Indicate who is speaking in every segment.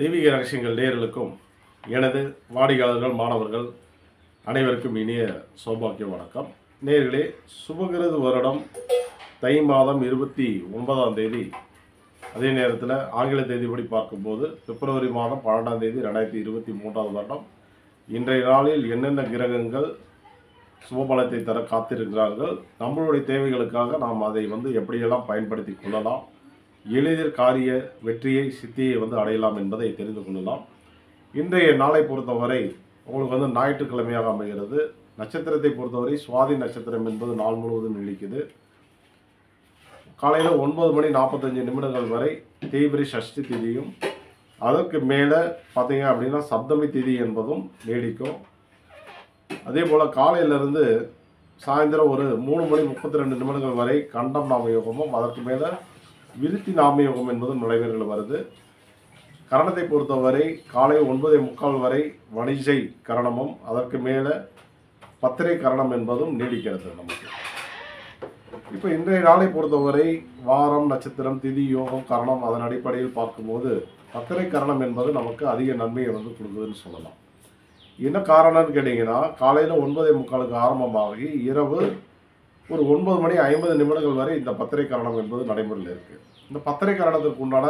Speaker 1: தெய்வீக ரகசியங்கள் நேயர்களுக்கும் எனது வாடிக்கையாளர்கள் மாணவர்கள் அனைவருக்கும் இனிய சௌபாக்கிய வணக்கம் நேயர்களே சுபகிருது வருடம் தை மாதம் இருபத்தி ஒன்பதாம் தேதி அதே நேரத்தில் ஆங்கில தேதிப்படி பார்க்கும்போது பிப்ரவரி மாதம் பன்னெண்டாம் தேதி ரெண்டாயிரத்தி இருபத்தி மூன்றாவது வருடம் இன்றைய நாளில் என்னென்ன கிரகங்கள் சுபபலத்தை தர காத்திருக்கிறார்கள் நம்மளுடைய தேவைகளுக்காக நாம் அதை வந்து எப்படியெல்லாம் பயன்படுத்தி கொள்ளலாம் எளிதில் காரிய வெற்றியை சித்தியை வந்து அடையலாம் என்பதை தெரிந்து கொள்ளலாம் இன்றைய நாளை பொறுத்தவரை உங்களுக்கு வந்து ஞாயிற்றுக்கிழமையாக அமைகிறது நட்சத்திரத்தை பொறுத்தவரை சுவாதி நட்சத்திரம் என்பது நாள் முழுவதும் நீடிக்குது காலையில் ஒன்பது மணி நாற்பத்தஞ்சு நிமிடங்கள் வரை தேய்பிரி சஷ்டி திதியும் அதற்கு மேலே பார்த்தீங்க அப்படின்னா சப்தமி திதி என்பதும் நீடிக்கும் அதே போல் காலையிலேருந்து சாயந்தரம் ஒரு மூணு மணி முப்பத்தி ரெண்டு நிமிடங்கள் வரை கண்டம் நாம யோகமும் அதற்கு மேலே விருத்தி நாம யோகம் என்பதும் நடைபெறுகள் வருது கரணத்தை பொறுத்தவரை காலை ஒன்பதே முக்கால் வரை வணிஜை கரணமும் அதற்கு மேலே பத்திரை கரணம் என்பதும் நீடிக்கிறது நமக்கு இப்போ இன்றைய நாளை பொறுத்தவரை வாரம் நட்சத்திரம் திதி யோகம் கரணம் அதன் அடிப்படையில் பார்க்கும்போது பத்திரை கரணம் என்பது நமக்கு அதிக நன்மையை வந்து கொடுக்குதுன்னு சொல்லலாம் என்ன காரணம்னு கேட்டிங்கன்னா காலையில் ஒன்பதே முக்காலுக்கு ஆரம்பமாகி இரவு ஒரு ஒன்பது மணி ஐம்பது நிமிடங்கள் வரை இந்த பத்திரை கரணம் என்பது நடைமுறையில் இருக்குது இந்த பத்திரை கரணத்துக்கு உண்டான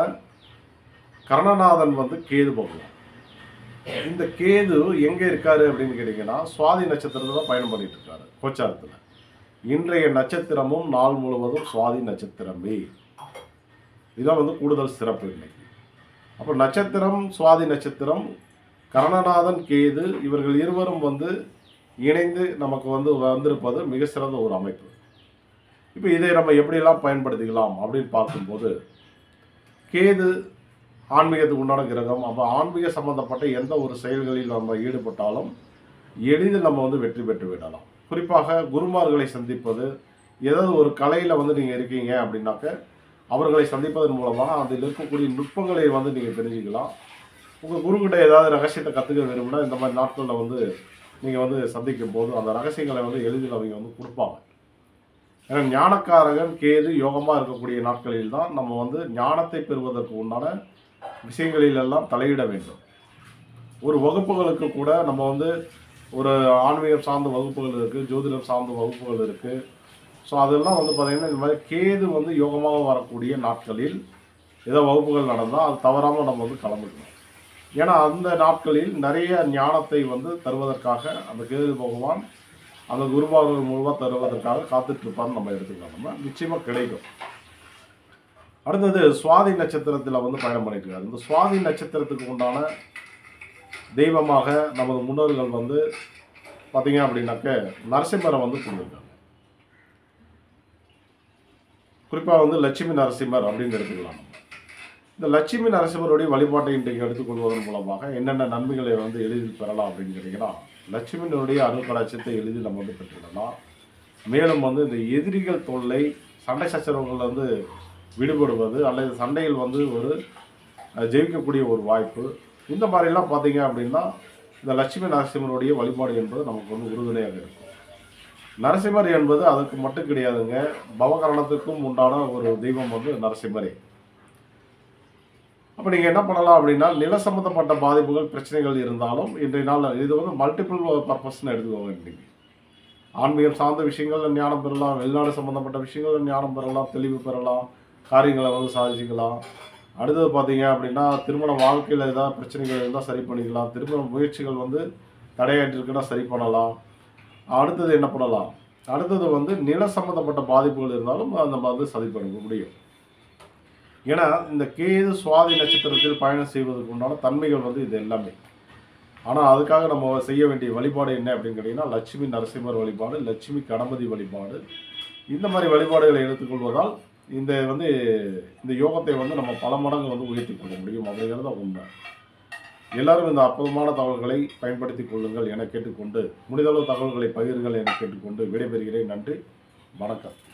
Speaker 1: கரணநாதன் வந்து கேது பகவான் இந்த கேது எங்கே இருக்காரு அப்படின்னு கேட்டிங்கன்னா சுவாதி நட்சத்திரத்தில் தான் பயணம் பண்ணிட்டு இருக்காரு கோச்சாரத்தில் இன்றைய நட்சத்திரமும் நாள் முழுவதும் சுவாதி நட்சத்திரமே இதான் வந்து கூடுதல் சிறப்பு இன்னைக்கு அப்போ நட்சத்திரம் சுவாதி நட்சத்திரம் கரணநாதன் கேது இவர்கள் இருவரும் வந்து இணைந்து நமக்கு வந்து வந்திருப்பது மிக சிறந்த ஒரு அமைப்பு இப்போ இதை நம்ம எப்படியெல்லாம் பயன்படுத்திக்கலாம் அப்படின்னு பார்க்கும்போது கேது ஆன்மீகத்துக்கு உண்டான கிரகம் அப்போ ஆன்மீக சம்பந்தப்பட்ட எந்த ஒரு செயல்களில் நம்ம ஈடுபட்டாலும் எளிதில் நம்ம வந்து வெற்றி பெற்று விடலாம் குறிப்பாக குருமார்களை சந்திப்பது ஏதாவது ஒரு கலையில் வந்து நீங்கள் இருக்கீங்க அப்படின்னாக்க அவர்களை சந்திப்பதன் மூலமாக அதில் இருக்கக்கூடிய நுட்பங்களை வந்து நீங்கள் தெரிஞ்சுக்கலாம் உங்கள் குருக்கிட்ட ஏதாவது ரகசியத்தை கற்றுக்க விரும்பினா இந்த மாதிரி நாட்களில் வந்து நீங்கள் வந்து சந்திக்கும் போது அந்த ரகசியங்களை வந்து எளிதில் அவங்க வந்து கொடுப்பாங்க ஏன்னா ஞானக்காரகன் கேது யோகமாக இருக்கக்கூடிய நாட்களில் தான் நம்ம வந்து ஞானத்தை பெறுவதற்கு உண்டான விஷயங்களிலெல்லாம் தலையிட வேண்டும் ஒரு வகுப்புகளுக்கு கூட நம்ம வந்து ஒரு ஆன்மீகம் சார்ந்த வகுப்புகள் இருக்குது ஜோதிடம் சார்ந்த வகுப்புகள் இருக்குது ஸோ அதெல்லாம் வந்து பார்த்திங்கன்னா இந்த மாதிரி கேது வந்து யோகமாக வரக்கூடிய நாட்களில் ஏதோ வகுப்புகள் நடந்தால் அது தவறாமல் நம்ம வந்து கலந்துக்கணும் ஏன்னா அந்த நாட்களில் நிறைய ஞானத்தை வந்து தருவதற்காக அந்த கேது பகவான் அந்த குருபார்கள் மூலமாக தருவதற்காக காத்துட்டு இருப்பான்னு நம்ம எடுத்துக்கலாம் நம்ம நிச்சயமாக கிடைக்கும் அடுத்தது சுவாதி நட்சத்திரத்தில் வந்து பயணம் பண்ணிட்டு இருக்காரு இந்த சுவாதி நட்சத்திரத்துக்கு உண்டான தெய்வமாக நமது முன்னோர்கள் வந்து பார்த்தீங்க அப்படின்னாக்க நரசிம்மரை வந்து கொண்டிருக்காங்க குறிப்பாக வந்து லட்சுமி நரசிம்மர் அப்படின்னு எடுத்துக்கலாம் நம்ம இந்த லட்சுமி நரசிம்மருடைய வழிபாட்டை இன்றைக்கு எடுத்துக்கொள்வதன் மூலமாக என்னென்ன நன்மைகளை வந்து எளிதில் பெறலாம் அப்படின்னு கேட்டிங்கன்னா லட்சுமியினுடைய அருள்கடாட்சியத்தை எளிதில் நம்ம வந்து பெற்றுக்கலாம் மேலும் வந்து இந்த எதிரிகள் தொல்லை சண்டை சச்சரவுகள் வந்து விடுபடுவது அல்லது சண்டையில் வந்து ஒரு அஹ், ஜெயிக்கக்கூடிய ஒரு வாய்ப்பு இந்த மாதிரிலாம் பார்த்தீங்க அப்படின்னா இந்த லட்சுமி நரசிம்மருடைய வழிபாடு என்பது நமக்கு வந்து உறுதுணையாக இருக்கும் நரசிம்மர் என்பது அதுக்கு மட்டும் கிடையாதுங்க பவகரணத்துக்கும் உண்டான ஒரு தெய்வம் வந்து நரசிம்மரே அப்போ நீங்கள் என்ன பண்ணலாம் அப்படின்னா நில சம்பந்தப்பட்ட பாதிப்புகள் பிரச்சனைகள் இருந்தாலும் இன்றைய நாள் இது வந்து மல்டிபிள் பர்பஸ்ன்னு எடுத்துக்கோங்க இன்னைக்கு ஆன்மீகம் சார்ந்த விஷயங்கள் ஞானம் பெறலாம் வெளிநாடு சம்பந்தப்பட்ட விஷயங்கள் ஞானம் பெறலாம் தெளிவு பெறலாம் காரியங்களை வந்து சாதிச்சுக்கலாம் அடுத்தது பார்த்தீங்க அப்படின்னா திருமண வாழ்க்கையில் ஏதாவது பிரச்சனைகள் இருந்தால் சரி பண்ணிக்கலாம் திருமண முயற்சிகள் வந்து தடையாட்டிருக்குன்னா சரி பண்ணலாம் அடுத்தது என்ன பண்ணலாம் அடுத்தது வந்து நில சம்பந்தப்பட்ட பாதிப்புகள் இருந்தாலும் நம்ம வந்து சரி பண்ண முடியும் ஏன்னா இந்த கேது சுவாதி நட்சத்திரத்தில் பயணம் செய்வதற்கு உண்டான தன்மைகள் வந்து இது எல்லாமே ஆனால் அதுக்காக நம்ம செய்ய வேண்டிய வழிபாடு என்ன அப்படின்னு கேட்டிங்கன்னா லட்சுமி நரசிம்மர் வழிபாடு லட்சுமி கணபதி வழிபாடு இந்த மாதிரி வழிபாடுகளை எடுத்துக்கொள்வதால் இந்த வந்து இந்த யோகத்தை வந்து நம்ம பல மடங்கு வந்து உயர்த்தி கொள்ள முடியும் அப்படிங்கிறது தான் உண்மை எல்லாரும் இந்த அற்புதமான தகவல்களை பயன்படுத்தி கொள்ளுங்கள் என கேட்டுக்கொண்டு முடிந்தளவு தகவல்களை பகிருங்கள் என கேட்டுக்கொண்டு விடைபெறுகிறேன் நன்றி வணக்கம்